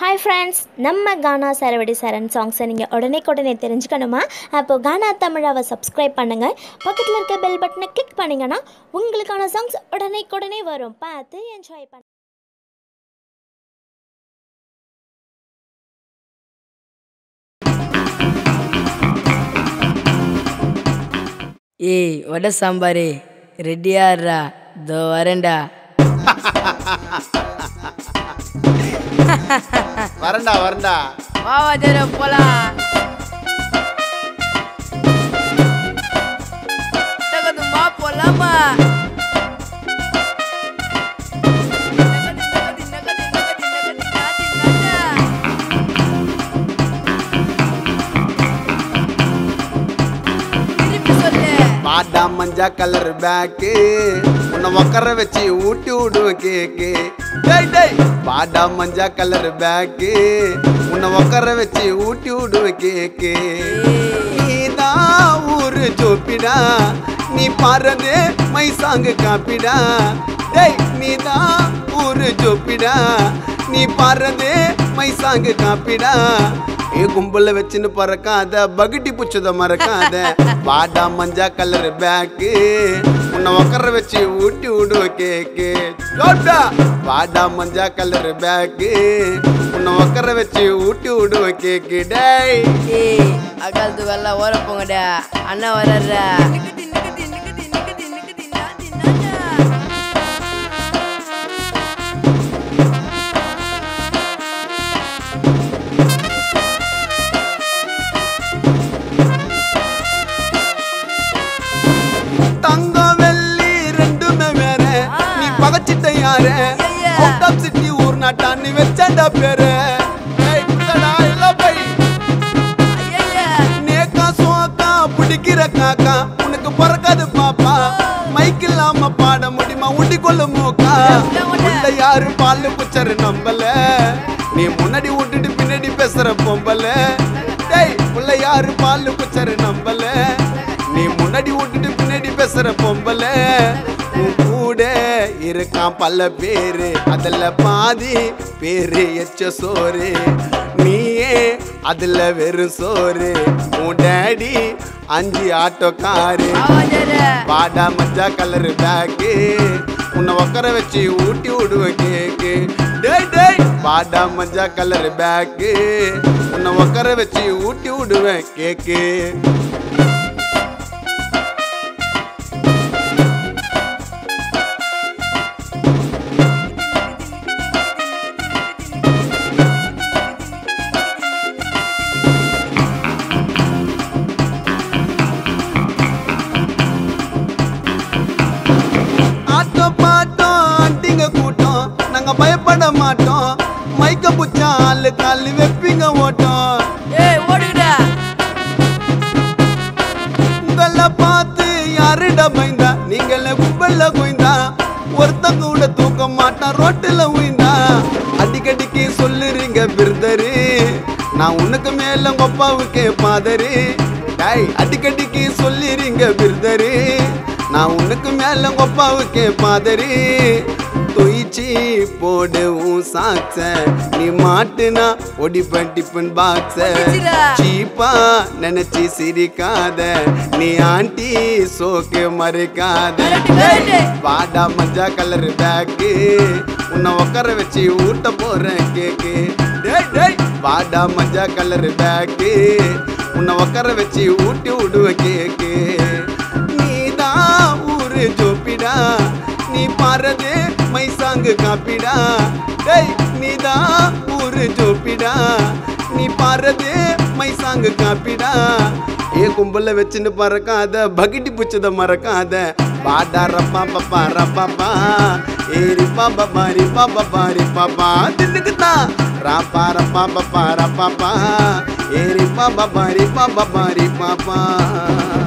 Hi friends நம்ம கானா சரவடி சரண் சாங்ஸை நீங்கள் உடனே உடனே தெரிஞ்சுக்கணுமா அப்போ கானா தமிழாவை சப்ஸ்கிரைப் பண்ணுங்கள் பக்கத்தில் இருக்க பெல் பட்டனை கிளிக் பண்ணிங்கன்னா உங்களுக்கான சாங்ஸ் உடனே உடனே வரும் பார்த்து என்ஜாய் பண்ண ஏய் வடை சாம்பாரு ரெடியாடுறா இதோ வரேன்டா வரண்டா வரண்டா வா வாஜர போலாம் வா போலாமா திருப்பி சொல்லு பாடா மஞ்சா கலர் பேக்கு உன்னை உக்கர வச்சு ஊட்டி விடுவேன் கேக்கு டேய் டேய் பாடா மஞ்சா கலர் பேக்கு உன்னை உக்கர வச்சு ஊட்டி விடுவேன் கேக்கு நீதான் ஊரு ஜோப்பிடா நீ பாடுறது மை சாங்கு காப்பிடா டேய் நீதான் ஊரு ஜோப்பிடா நீ பாடுறது மை சாங்கு காப்பிடா ஏ கும்பல வச்சுன்னு பறக்காத பகுட்டி புச்சத மறக்காத வாடா மஞ்சா கலர் பேக்கு உன்னை உக்கர வச்சு ஊட்டி விடுவ கேக்கு ஜோப்டா வாடா மஞ்சா கலர் பேக்கு உன்னை உக்கர வச்சு ஊட்டி விடுவ கேக்கு டேய் ஏய் அகாலத்து வெள்ளம் ஓர போங்கடா அண்ணா வர்றா தங்கம் வெள்ளி ரெண்டுமே வேற நீ பகச்சிட்ட யார அவுட் ஆஃப் சிட்டி ஊர் நாட்டா நீ வச்சாண்டா பேரு ஏய், குத்தடா, இல்ல பை. நேக்கா சோக்கா பிடிக்கிற காக்கா உனக்கு பிறக்காது பாப்பா மைக் இல்லாம பாட முடியுமா உண்டி கொள்ள மூக்கா உள்ள யாரு பால் குச்சரு நம்பல நீ முன்னாடி விட்டுட்டு பின்னாடி பேசுற பொம்பல டேய் உள்ள யாரு பால் குச்சரு நம்பல நீ முன்னாடி விட்டுட்டு பின்னாடி பேசுற பொம்பல உன் கூட இருக்கான் பல பேரு அதுல பாதி பேரு எச்ச சோறு நீயே அதுல வெறும் சோறு உன் டேடி அஞ்சு ஆட்டோ காரு வாடா மஞ்சா கலர் பேக்கு உன்னை உக்கர வச்சு ஊட்டி விடுவேன் கேக்கு டேய் டேய் வாடா மஞ்சா கலர் பேக்கு உன்னை உக்கர வச்சு ஊட்டி விடுவேன் கேக்கு ஆட்டம் பாட்டம் அண்டிங்க கூட்டம் நாங்க பயப்பட மாட்டோம் மைக்க புச்சா ஆளு காலு வெப்பிங்க ஓட்டம் ஏய் ஓடுடா உங்கள பார்த்து யாருட பயந்தா நீங்கள கும்பல்ல கோய்ந்தா ஒருத்தன் கூட தூக்க மாட்டான் ரோட்டுல உயிந்தா அடிக்கடிக்கு சொல்லுறீங்க பிர்தரு நான் உனக்கு மேல உங்க அப்பாவுக்கு பாதரு டாய் அடிக்கடிக்கு சொல்லிறீங்க பிர்தரு நான் உனக்கு மேல உங்க அப்பாவுக்கு பாதரு தொய்ச்சி போடு உன் சாக்ஸ நீ மாட்டுனா ஒடிப்பன் டிப்பன் பாக்ஸ ஒடிச்சிடா. சீப்பா நினைச்சு சிரிக்காத நீ ஆண்டி சோக்கு மறுக்காத கரெக்ட், கரெக்ட். வாடா மஞ்சா கலர் பேக்கு உன்னை உட்கார வச்சு ஊட்ட போறேன் கேக்கு டேய் டேய் வாடா மஞ்சா கலர் பேக்கு உன்னை உட்கார வச்சு ஊட்டி விடுவேன் கேக்கு நீதான் ஊரு ஜோப்பிடா நீ பாடுறது மை சாங்கு காப்பிடா டேய் நீதான் ஊரு ஜோப்பிடா நீ பாடுறது மை சாங்கு காப்பிடா ஏ கும்பல வச்சுன்னு பறக்காத பகிட்டி புச்சத மறக்காத பாடா ரப்பா பப்பா ரப்பாப்பா ஏ ரிப்பா பப்பா ரிப்பா பப்பா ரிப்பாப்பா தின்னுக்குதான் ராப்பா ரப்பா பப்பா ரப்பாப்பா ஏ ரிப்பா பப்பா ரிப்பா பப்பா ரிப்பாப்பா